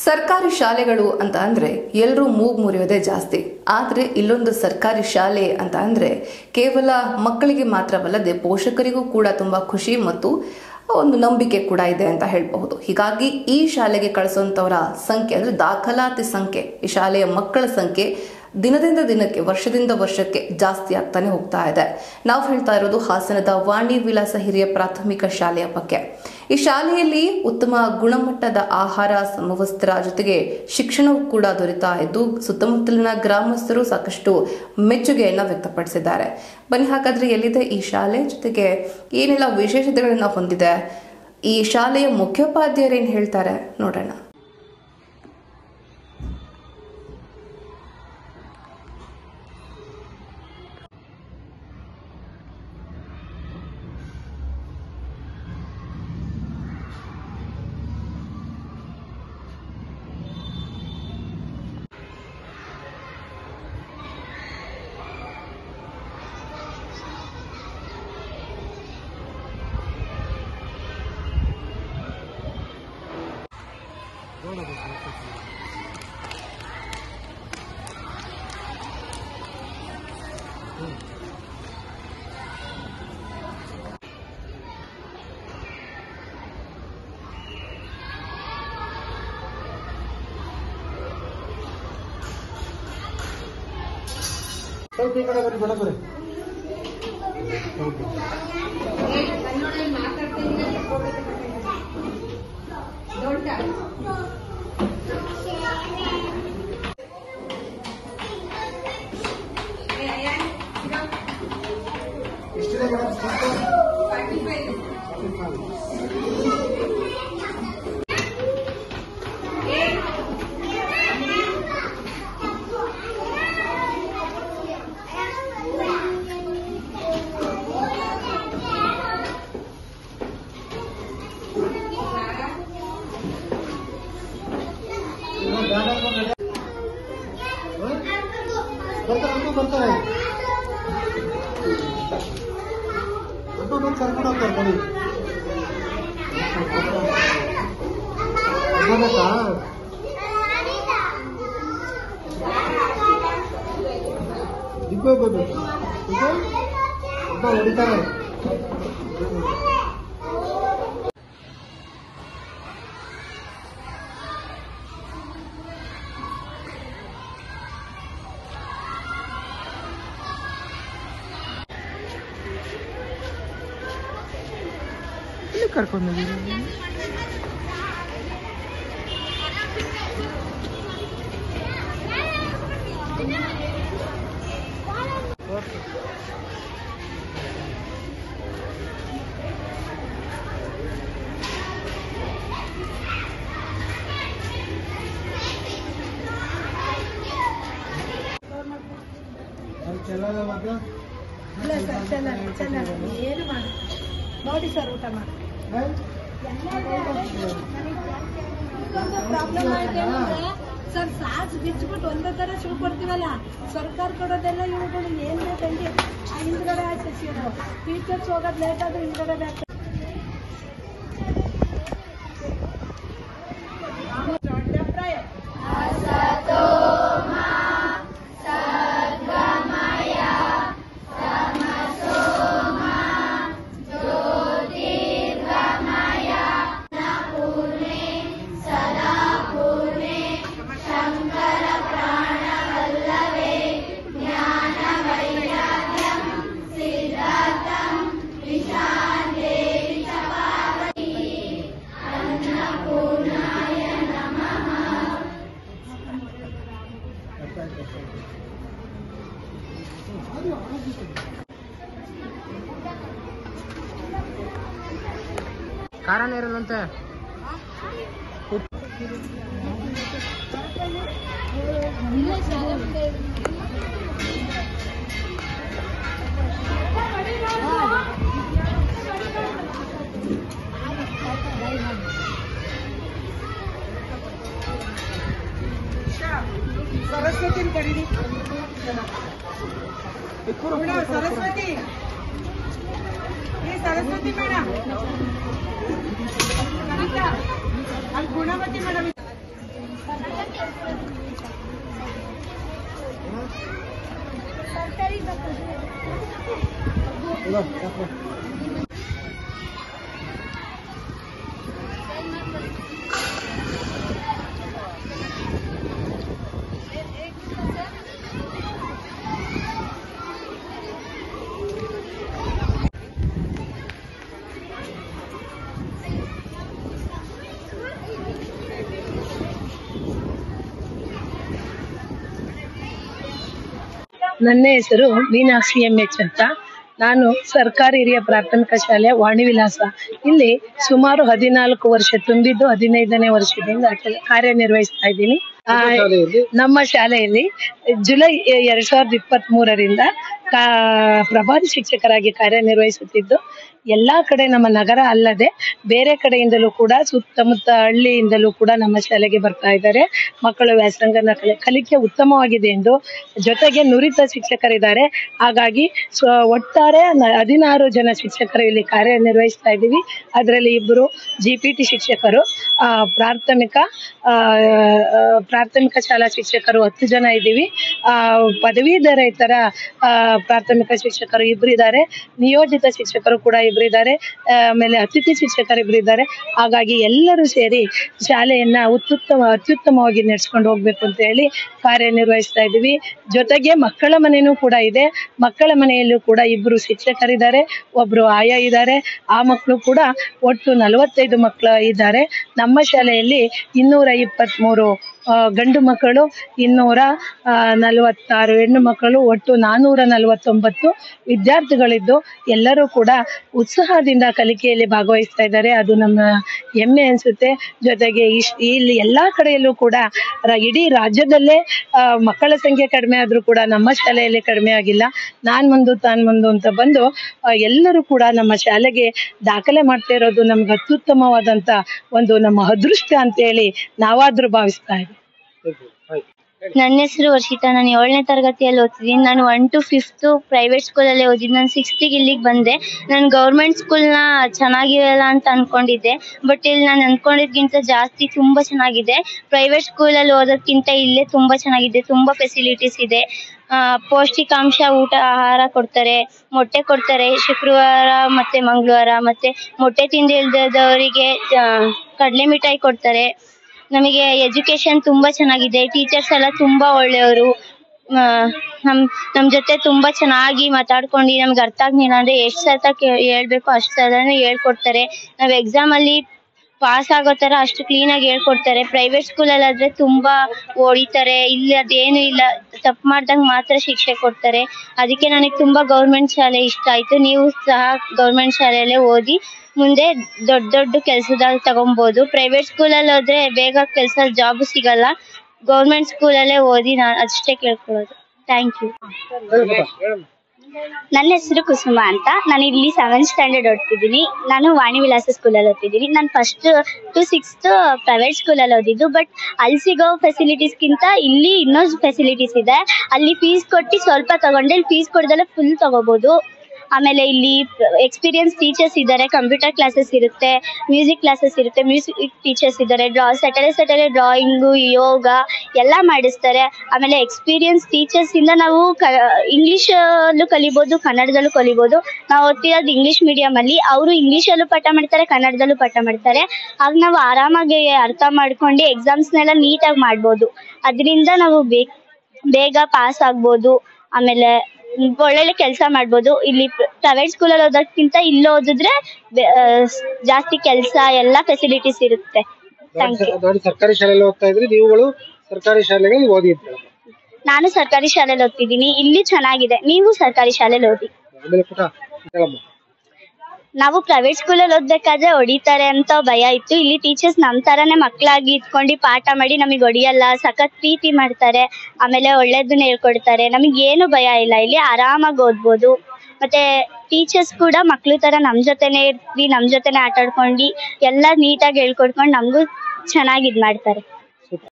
ಸರ್ಕಾರಿ ಶಾಲೆಗಳು ಅಂತ ಅಂದ್ರೆ ಎಲ್ಲರೂ ಮೂಗ್ ಮುರಿಯೋದೇ ಜಾಸ್ತಿ ಆದ್ರೆ ಇಲ್ಲೊಂದು ಸರ್ಕಾರಿ ಶಾಲೆ ಅಂತ ಅಂದ್ರೆ ಕೇವಲ ಮಕ್ಕಳಿಗೆ ಮಾತ್ರವಲ್ಲದೆ ಪೋಷಕರಿಗೂ ಕೂಡ ತುಂಬಾ ಖುಷಿ ಮತ್ತು ಒಂದು ನಂಬಿಕೆ ಕೂಡ ಇದೆ ಅಂತ ಹೇಳಬಹುದು ಹೀಗಾಗಿ ಈ ಶಾಲೆಗೆ ಕಳಿಸುವಂತವರ ಸಂಖ್ಯೆ ಅಂದ್ರೆ ದಾಖಲಾತಿ ಸಂಖ್ಯೆ ಈ ಶಾಲೆಯ ಮಕ್ಕಳ ಸಂಖ್ಯೆ ದಿನದಿಂದ ದಿನಕ್ಕೆ ವರ್ಷದಿಂದ ವರ್ಷಕ್ಕೆ ಜಾಸ್ತಿ ಆಗ್ತಾನೆ ಹೋಗ್ತಾ ಇದೆ ನಾವು ಹೇಳ್ತಾ ಇರೋದು ಹಾಸನದ ವಾಣಿ ವಿಲಾಸ ಹಿರಿಯ ಪ್ರಾಥಮಿಕ ಶಾಲೆಯ ಬಗ್ಗೆ ಈ ಶಾಲೆಯಲ್ಲಿ ಉತ್ತಮ ಗುಣಮಟ್ಟದ ಆಹಾರ ಸಮವಸ್ತ್ರ ಜೊತೆಗೆ ಶಿಕ್ಷಣವೂ ಕೂಡ ದೊರೆತಾ ಇದ್ದು ಸುತ್ತಮುತ್ತಲಿನ ಗ್ರಾಮಸ್ಥರು ಸಾಕಷ್ಟು ಮೆಚ್ಚುಗೆಯನ್ನ ವ್ಯಕ್ತಪಡಿಸಿದ್ದಾರೆ ಬನ್ನಿ ಹಾಗಾದ್ರೆ ಎಲ್ಲಿದೆ ಈ ಶಾಲೆ ಜೊತೆಗೆ ಏನೆಲ್ಲ ವಿಶೇಷತೆಗಳನ್ನ ಹೊಂದಿದೆ ಈ ಶಾಲೆಯ ಮುಖ್ಯೋಪಾಧ್ಯಾಯರು ಏನ್ ಹೇಳ್ತಾರೆ ನೋಡೋಣ ಸ್ವಲ್ಪ ಈ ಕಡೆ ಬರ್ರಿ ಮೇಡಮ್ ಬರ್ರಿ ಓಕೆ ಎಷ್ಟಿದೆ ಮೇಡಮ್ ಸ್ಟಾಕ್ ಬರ್ತಾರೆ ಅಮ್ಮ ಬರ್ತಾರೆ ಅಮ್ಮ ಬಂದು ಕರ್ಕೊಂಡು ಹೋಗ್ತಾರೆ ಬನ್ನಿ ಅಮ್ಮ ಬೇಕಾ ದಿಬ್ಬ ಬರ್ಬೇಕು ಅಮ್ಮ ಹೊಡಿತಾರೆ ಇಲ್ಲಿ ಕರ್ಕೊಂಡು ಚೆಲ್ಲದ ಮತ್ತೆ ಇಲ್ಲ ಸರ್ ಚೆನ್ನಾಗಿ ಚೆನ್ನಾಗಿ ಏನು ಮಾಡಿ ನೋಡಿ ಸರ್ ಊಟ ಮಾಡಿ ಪ್ರಾಬ್ಲಮ್ ಆಯ್ತು ಏನಂದ್ರೆ ಸರ್ ಸಾಸ್ ಬಿಚ್ಬಿಟ್ಟು ಒಂದೇ ತರ ಶುರು ಕೊಡ್ತೀವಲ್ಲ ಸರ್ಕಾರ ಕೊಡೋದೆಲ್ಲ ಇವುಗಳು ಏನ್ ಬೇಕಂಗೆ ಆ ಹಿಂದ್ಗಡೆ ಹಾಕಿಸಿದ್ರು ಟೀಚರ್ಸ್ ಹೋಗೋದು ಲೇಟ್ ಆದ್ರೆ ಹಿಂದ್ಗಡೆ ಬೇಕು ಅಭಿಪ್ರಾಯ ಕಾರಣ ಇರಲ್ಲಂತೆ ಸರಸ್ವತಿ ಕರೀರಿ ಮೇಡಮ್ ಸರಸ್ವತಿ ಈ ಸರಸ್ವತಿ ಮೇಡಮ್ ಕವಿತಾ ಅಲ್ಲಿ ಗುಣವತಿ ಮೇಡಮ್ ನನ್ನ ಹೆಸರು ಮೀನಾಕ್ಷಿ ಎಂ ಎಚ್ ಅಂತ ನಾನು ಸರ್ಕಾರಿ ಹಿರಿಯ ಪ್ರಾಥಮಿಕ ಶಾಲೆ ವಾಣಿವಿಲಾಸ ಇಲ್ಲಿ ಸುಮಾರು ಹದಿನಾಲ್ಕು ವರ್ಷ ತುಂಬಿದ್ದು ಹದಿನೈದನೇ ವರ್ಷದಿಂದ ಕೆಲ- ಕಾರ್ಯನಿರ್ವಹಿಸ್ತಾ ಇದ್ದೀನಿ ಆ, ಶಾಲೆಯಲ್ಲಿ ನಮ್ಮ ಶಾಲೆಯಲ್ಲಿ ಜುಲೈ ಎರಡ್ ಸಾವಿರದ ಇಪ್ಪತ್ತ್ ಮೂರರಿಂದ ಕಾ- ಪ್ರಭಾರಿ ಶಿಕ್ಷಕರಾಗಿ ಕಾರ್ಯನಿರ್ವಹಿಸುತ್ತಿದ್ದು ಎಲ್ಲಾ ಕಡೆ ನಮ್ಮ ನಗರ ಅಲ್ಲದೆ ಬೇರೆ ಕಡೆಯಿಂದಲೂ ಕೂಡ ಸುತ್ತಮುತ್ತ ಹಳ್ಳಿಯಿಂದಲೂ ಕೂಡ ನಮ್ಮ ಶಾಲೆಗೆ ಬರ್ತಾ ಇದ್ದಾರೆ ಮಕ್ಕಳು ವ್ಯಾಸಂಗನ ಕಲಿ ಕಲಿಕೆ ಉತ್ತಮವಾಗಿದೆ ಎಂದು ಜೊತೆಗೆ ನುರಿತ ಶಿಕ್ಷಕರಿದ್ದಾರೆ ಹಾಗಾಗಿ ಸ್ವ- ಒಟ್ಟಾರೆ ನ- ಹದಿನಾರು ಜನ ಶಿಕ್ಷಕರು ಇಲ್ಲಿ ಕಾರ್ಯನಿರ್ವಹಿಸ್ತಾ ಇದ್ದೀವಿ ಅದರಲ್ಲಿ ಇಬ್ಬರು ಜಿ ಪಿ ಟಿ ಶಿಕ್ಷಕರು ಆ, ಪ್ರಾಥಮಿಕ ಆ, ಆ, ಪ್ರಾಥಮಿಕ ಶಾಲಾ ಶಿಕ್ಷಕರು ಹತ್ತು ಜನ ಇದ್ದೀವಿ ಆ, ಪದವೀಧರೇತರ ಆ, ಪ್ರಾಥಮಿಕ ಶಿಕ್ಷಕರು ಇಬ್ರು ಇದ್ದಾರೆ ನಿಯೋಜಿತ ಶಿಕ್ಷಕರು ಕೂಡ ಇಬ್ರು ಇದ್ದಾರೆ ಆಮೇಲೆ ಅತಿಥಿ ಶಿಕ್ಷಕರು ಇಬ್ರು ಇದ್ದಾರೆ ಹಾಗಾಗಿ ಎಲ್ಲರೂ ಸೇರಿ ಶಾಲೆಯನ್ನ ಉತ್ತುತ್ತಮ ಅತ್ಯುತ್ತಮವಾಗಿ ನಡೆಸ್ಕೊಂಡು ಹೋಗ್ಬೇಕು ಅಂತ ಹೇಳಿ ಕಾರ್ಯನಿರ್ವಹಿಸ್ತಾ ಇದ್ದೀವಿ ಜೊತೆಗೆ ಮಕ್ಕಳ ಮನೆಯೂ ಕೂಡ ಇದೆ ಮಕ್ಕಳ ಮನೆಯಲ್ಲೂ ಕೂಡ ಇಬ್ರು ಶಿಕ್ಷಕರಿದ್ದಾರೆ ಒಬ್ರು ಆಯಾ ಇದ್ದಾರೆ ಆ ಮಕ್ಕಳು ಕೂಡ ಒಟ್ಟು ನಲವತ್ತೈದು ಮಕ್ಕಳು ಇದ್ದಾರೆ ನಮ್ಮ ಶಾಲೆಯಲ್ಲಿ ಇನ್ನೂರ ಇಪ್ಪತ್ತ್ಮೂರು ಆ, ಗಂಡು ಮಕ್ಕಳು ಇನ್ನೂರ ಆ, ನಲವತ್ತಾರು ಹೆಣ್ಣು ಮಕ್ಕಳು ಒಟ್ಟು ನಾನ್ನೂರ ನಲವತ್ತೊಂಬತ್ತು ವಿದ್ಯಾರ್ಥಿಗಳಿದ್ದು ಎಲ್ಲರೂ ಕೂಡ ಉತ್ಸಾಹದಿಂದ ಕಲಿಕೆಯಲ್ಲಿ ಭಾಗವಹಿಸ್ತಾ ಇದ್ದಾರೆ ಅದು ನಮ್ಮ ಹೆಮ್ಮೆ ಅನಿಸುತ್ತೆ ಜೊತೆಗೆ ಇಶ್ ಇಲ್ಲಿ ಎಲ್ಲಾ ಕಡೆಯಲ್ಲೂ ಕೂಡ ರ- ಇಡೀ ರಾಜ್ಯದಲ್ಲೇ ಆ, ಮಕ್ಕಳ ಸಂಖ್ಯೆ ಕಡಿಮೆ ಆದ್ರೂ ಕೂಡ ನಮ್ಮ ಶಾಲೆಯಲ್ಲಿ ಕಡಿಮೆ ಆಗಿಲ್ಲ ನಾನ್ ಮುಂದು ತಾನ್ ಮುಂದು ಅಂತ ಬಂದು ಆ, ಎಲ್ಲರೂ ಕೂಡ ನಮ್ಮ ಶಾಲೆಗೆ ದಾಖಲೆ ಮಾಡ್ತಾ ಇರೋದು ನಮ್ಗೆ ಅತ್ಯುತ್ತಮವಾದಂತ ಒಂದು ನಮ್ಮ ಅದೃಷ್ಟ ಅಂತ ಹೇಳಿ ನಾವಾದ್ರೂ ಭಾವಿಸ್ತಾ ಇದ್ದೀವಿ ನನ್ನ ಹೆಸರು ವರ್ಷಿತಾ ನಾನು ಏಳನೇ ತರಗತಿಯಲ್ಲಿ ಓದ್ತಿದ್ದೀನಿ ನಾನು ಒನ್ ಟು ಫಿಫ್ತ್ ಪ್ರೈವೇಟ್ ಸ್ಕೂಲಲ್ಲಿ ಓದಿದ್ದು ನಾನು ಸಿಕ್ಸ್ತಿಗೆ ಇಲ್ಲಿಗೆ ಬಂದೆ ನಾನು ಗೌರ್ಮೆಂಟ್ ಸ್ಕೂಲ್ನ ಚೆನ್ನಾಗಿರಲ್ಲ ಅಂತ ಅನ್ಕೊಂಡಿದ್ದೆ ಬಟ್ ಇಲ್ಲಿ ನಾನು ಅನ್ಕೊಂಡಿದ್ಕಿಂತ ಜಾಸ್ತಿ ತುಂಬಾ ಚೆನ್ನಾಗಿದೆ ಪ್ರೈವೇಟ್ ಸ್ಕೂಲಲ್ಲಿ ಓದೋದ್ಕಿಂತ ಇಲ್ಲೇ ತುಂಬಾ ಚೆನ್ನಾಗಿದೆ ತುಂಬಾ ಫೆಸಿಲಿಟೀಸ್ ಇದೆ ಆ, ಪೌಷ್ಟಿಕಾಂಶ ಊಟ ಆಹಾರ ಕೊಡ್ತಾರೆ ಮೊಟ್ಟೆ ಕೊಡ್ತಾರೆ ಶುಕ್ರವಾರ ಮತ್ತೆ ಮಂಗಳವಾರ ಮತ್ತೆ ಮೊಟ್ಟೆ ತಿಂದು ಇಲ್ದದವರಿಗೆ ಕಡಲೆ ಮಿಠಾಯಿ ಕೊಡ್ತಾರೆ ನಮಗೆ ಎಜುಕೇಶನ್ ತುಂಬಾ ಚೆನ್ನಾಗಿದೆ ಟೀಚರ್ಸ್ ಎಲ್ಲ ತುಂಬಾ ಒಳ್ಳೆಯವರು ನಮ್ ನಮ್ ಜೊತೆ ತುಂಬಾ ಚೆನ್ನಾಗಿ ಮಾತಾಡ್ಕೊಂಡು ನಮ್ಗೆ ಅರ್ಥ ಆಗ್ಲಿಲ್ಲ ಅಂದ್ರೆ ಎಷ್ಟ್ ಸತ ಕೇ- ಹೇಳ್ಬೇಕು ಅಷ್ಟ್ ಸಲನೇ ಹೇಳ್ಕೊಡ್ತಾರೆ ನಾವ್ ಎಕ್ಸಾಮ್ ಅಲ್ಲಿ ಪಾಸ್ ಆಗೋ ತರ ಅಷ್ಟು ಕ್ಲೀನ್ ಆಗಿ ಹೇಳ್ಕೊಡ್ತಾರೆ ಪ್ರೈವೇಟ್ ಸ್ಕೂಲಲ್ಲಿ ಆದ್ರೆ ತುಂಬಾ ಹೊಡಿತಾರೆ ಇಲ್ಲಿ ಅದೇನು ಇಲ್ಲ ತಪ್ಪು ಮಾಡ್ದಂಗ್ ಮಾತ್ರ ಶಿಕ್ಷೆ ಕೊಡ್ತಾರೆ ಅದಕ್ಕೆ ನನಗೆ ತುಂಬಾ ಗೌರ್ಮೆಂಟ್ ಶಾಲೆ ಇಷ್ಟ ಆಯ್ತು ನೀವು ಸಹ ಗೌರ್ಮೆಂಟ್ ಶಾಲೆಯಲ್ಲೇ ಓದಿ ಮುಂದೆ ದೊಡ್ಡ ದೊಡ್ಡ ಕೆಲ್ಸದಾಗ ತಗೊಬೋದು ಪ್ರೈವೇಟ್ ಸ್ಕೂಲಲ್ಲಿ ಹೋದ್ರೆ ಬೇಗ ಕೆಲಸ ಜಾಬ್ ಸಿಗಲ್ಲ ಗೌರ್ಮೆಂಟ್ ಸ್ಕೂಲಲ್ಲೇ ಓದಿ ನಾನು ಅಷ್ಟೇ ಕೇಳ್ಕೊಳ್ಳೋದು ಥ್ಯಾಂಕ್ ಯು ನನ್ನ ಹೆಸರು ಕುಸುಮ ಅಂತ ನಾನು ಇಲ್ಲಿ ಸೆವೆಂತ್ ಸ್ಟ್ಯಾಂಡರ್ಡ್ ಓದ್ತಿದ್ದೀನಿ ನಾನು ವಾಣಿ ವಿಲಾಸ ಸ್ಕೂಲಲ್ಲಿ ಓದ್ತಿದ್ದೀನಿ ನಾನು ಫಸ್ಟ್ ಟು ಸಿಕ್ಸ್ತ್ ಪ್ರೈವೇಟ್ ಸ್ಕೂಲಲ್ಲಿ ಓದಿದ್ದು ಬಟ್ ಅಲ್ಲಿ ಸಿಗೋ ಫೆಸಿಲಿಟೀಸ್ಗಿಂತ ಇಲ್ಲಿ ಇನ್ನೂ ಫೆಸಿಲಿಟೀಸ್ ಇದೆ ಅಲ್ಲಿ ಫೀಸ್ ಕೊಟ್ಟು ಸ್ವಲ್ಪ ತಗೊಂಡೆ ಇಲ್ಲಿ ಫೀಸ್ ಕೊಡ್ದಲ್ಲ ಫುಲ್ ತಗೋಬಹುದು ಆಮೇಲೆ ಇಲ್ಲಿ ಎಕ್ಸ್ಪೀರಿಯನ್ಸ್ ಟೀಚರ್ಸ್ ಇದ್ದಾರೆ ಕಂಪ್ಯೂಟರ್ ಕ್ಲಾಸಸ್ ಇರುತ್ತೆ ಮ್ಯೂಸಿಕ್ ಕ್ಲಾಸಸ್ ಇರುತ್ತೆ ಮ್ಯೂಸಿಕ್ ಟೀಚರ್ಸ್ ಇದ್ದಾರೆ ಡ್ರಾ ಸ್ಯಾಟರ್ಡೆ ಸ್ಯಾಟರ್ಡೆ ಡ್ರಾಯಿಂಗು ಯೋಗ ಎಲ್ಲ ಮಾಡಿಸ್ತಾರೆ ಆಮೇಲೆ ಎಕ್ಸ್ಪೀರಿಯನ್ಸ್ ಟೀಚರ್ಸ್ ಇಂದ ನಾವು ಕ ಇಂಗ್ಲಿಷಲ್ಲೂ ಕಲಿಬೋದು ಕನ್ನಡದಲ್ಲೂ ಕಲಿಬೋದು ನಾವು ಓದ್ತಿರೋದು ಇಂಗ್ಲಿಷ್ ಮೀಡಿಯಂ ಅಲ್ಲಿ ಅವರು ಇಂಗ್ಲಿಷಲ್ಲೂ ಪಾಠ ಮಾಡ್ತಾರೆ ಕನ್ನಡದಲ್ಲೂ ಪಾಠ ಮಾಡ್ತಾರೆ ಆಗ ನಾವು ಆರಾಮಾಗಿ ಅರ್ಥ ಮಾಡ್ಕೊಂಡು ಎಕ್ಸಾಮ್ಸ್ನೆಲ್ಲ ನೀಟಾಗಿ ಮಾಡ್ಬೋದು ಅದರಿಂದ ನಾವು ಬೇ ಬೇಗ ಪಾಸ್ ಆಗ್ಬೋದು ಆಮೇಲೆ ಮ್, ಒಳ್ಳೊಳ್ಳೆ ಕೆಲಸ ಮಾಡ್ಬೋದು ಇಲ್ಲಿ ಪ್ರೈವೇಟ್ ಸ್ಕೂಲಲ್ಲಿ ಓದೋದ್ಕಿಂತ ಇಲ್ಲಿ ಓದಿದ್ರೆ ಬೆ- ಆ, ಸ್- ಜಾಸ್ತಿ ಕೆಲಸ ಎಲ್ಲ ಫೆಸಿಲಿಟೀಸ್ ಇರುತ್ತೆ ಥ್ಯಾಂಕ್ ಯು ನೋಡಿ ಸರ್ಕಾರಿ ಶಾಲೆಯಲ್ಲಿ ಓದ್ತಾ ಇದ್ರಿ ನೀವುಗಳು ಸರ್ಕಾರಿ ಶಾಲೆಗೆ ಓದಿದ್ರಿ ನಾನು ಸರ್ಕಾರಿ ಶಾಲೆಯಲ್ಲಿ ಓದ್ತಿದ್ದೀನಿ ಇಲ್ಲಿ ಚೆನ್ನಾಗಿದೆ ನೀವು ಸರ್ಕಾರಿ ಶಾಲೆಯಲ್ಲಿ ಓದಿ ಆಮೇಲೆ ಪುಟ ಹೇಳಮ್ಮ ನಾವು ಪ್ರೈವೇಟ್ ಸ್ಕೂಲಲ್ಲಿ ಓದ್ಬೇಕಾದ್ರೆ ಹೊಡಿತಾರೆ ಅಂತ ಭಯ ಇತ್ತು ಇಲ್ಲಿ ಟೀಚರ್ಸ್ ನಮ್ ತರಾನೇ ಮಕ್ಕಳಾಗಿ ಇಟ್ಕೊಂಡು ಪಾಠ ಮಾಡಿ ನಮಗೆ ಹೊಡಿಯಲ್ಲ ಸಖತ್ ಪ್ರೀತಿ ಮಾಡ್ತಾರೆ ಆಮೇಲೆ ಒಳ್ಳೇದನ್ನ ಹೇಳ್ಕೊಡ್ತಾರೆ ನಮಗೆ ಏನು ಭಯ ಇಲ್ಲ ಇಲ್ಲಿ ಆರಾಮಾಗಿ ಓದ್ಬೋದು ಮತ್ತೆ ಟೀಚರ್ಸ್ ಕೂಡ ಮಕ್ಳು ತರ ನಮ್ ಜೊತೆನೆ ಇರ್ತಿ ನಮ್ ಜೊತೆನೆ ಆಟ ಆಡ್ಕೊಂಡು ಎಲ್ಲ ನೀಟಾಗಿ ಹೇಳ್ಕೊಡ್ಕೊಂಡು ನಮಗೂ ಚೆನ್ನಾಗಿ ಇದ್ ಮಾಡ್ತಾರೆ